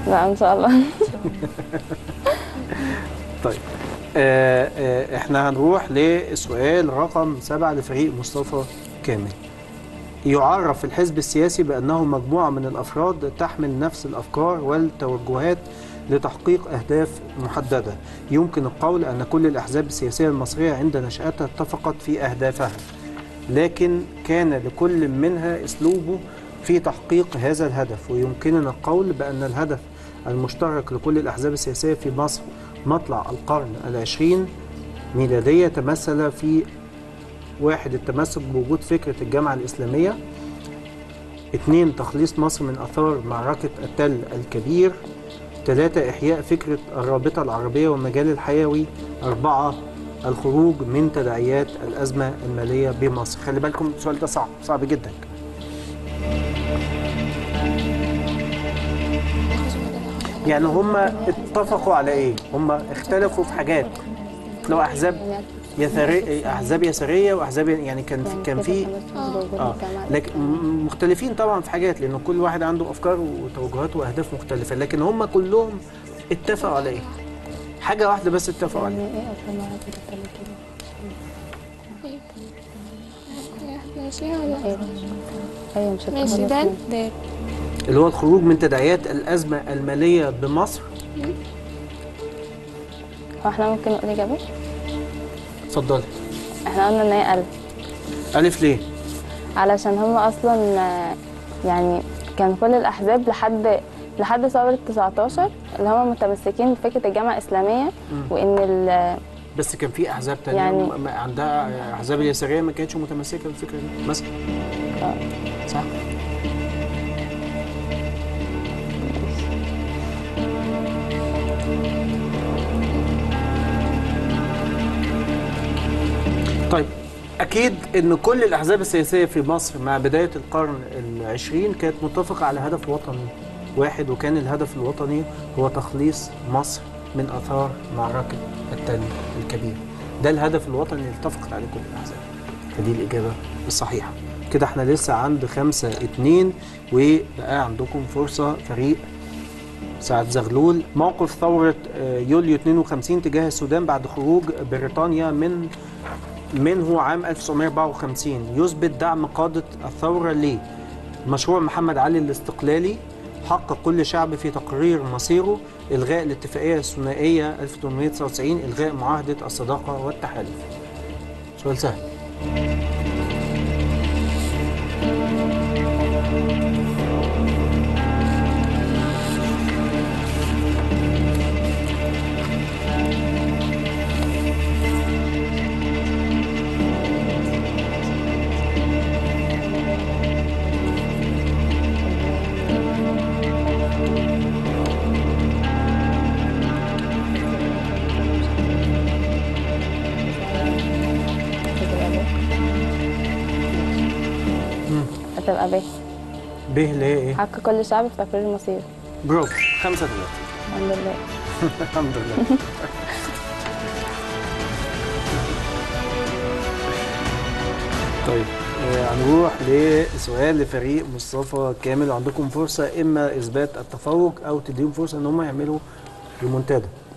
لا ان شاء الله طيب آه آه احنا هنروح لسؤال رقم سبعة لفريق مصطفى كامل يعرف الحزب السياسي بأنه مجموعة من الأفراد تحمل نفس الأفكار والتوجهات لتحقيق أهداف محددة يمكن القول أن كل الأحزاب السياسية المصرية عند نشأتها اتفقت في أهدافها لكن كان لكل منها أسلوبه في تحقيق هذا الهدف ويمكننا القول بأن الهدف المشترك لكل الأحزاب السياسية في مصر مطلع القرن العشرين ميلادية تمثل في واحد التمسك بوجود فكرة الجامعة الإسلامية اثنين تخليص مصر من أثار معركة التل الكبير ثلاثة إحياء فكرة الرابطة العربية والمجال الحيوي أربعة الخروج من تداعيات الأزمة المالية بمصر خلي بالكم السؤال ده صعب صعب جدا يعني هم اتفقوا على ايه هم اختلفوا في حاجات لو احزاب يساريه احزاب يساريه واحزاب يعني كان في كان في اه لكن م- مختلفين طبعا في حاجات لان كل واحد عنده افكار وتوجهات واهداف مختلفه لكن هم كلهم اتفقوا على ايه حاجه واحده بس اتفقوا عليها ايه اصلا معركة التل ماشيها ولا ايه ايوه مش ماشي هتخلص ده منه. ده اللي هو الخروج من تداعيات الازمه الماليه بمصر هو احنا ممكن نقول اجابه اتفضلي احنا قلنا ان هي الف الف ليه علشان هم اصلا آه، يعني كان كل الاحزاب لحد لحد ثوره 19 اللي هم متمسكين بفكره الجامعه الاسلاميه وان ال- بس كان في احزاب تانية يعني- م- م- عندها احزاب اليساريه ما كانتش متمسكه بالفكره دي مثلا آه. صح طيب اكيد ان كل الاحزاب السياسيه في مصر مع بدايه القرن العشرين كانت متفقه على هدف وطني واحد وكان الهدف الوطني هو تخليص مصر من اثار معركه التل الكبير ده الهدف الوطني اللي اتفقت عليه كل الاحزاب فدي الاجابه الصحيحه كده احنا لسه عند خمسة اتنين وبقى عندكم فرصة فريق سعد زغلول موقف ثورة آه، يوليو 52 تجاه السودان بعد خروج بريطانيا من منه عام 1954 يثبت دعم قادة الثورة ليه مشروع محمد علي الاستقلالي حق كل شعب في تقرير مصيره إلغاء الاتفاقية الثنائية 1899 إلغاء معاهدة الصداقة والتحالف سؤال سهل هتبقى ب ب اللي هي ايه؟ حق كل شعب في تقرير المصير برافو خمسة دلوقتي الحمد لله الحمد لله طيب آه، هنروح لسؤال لفريق مصطفى كامل عندكم فرصة إما إثبات التفوق أو تديهم فرصة إن هم يعملوا ريمونتادا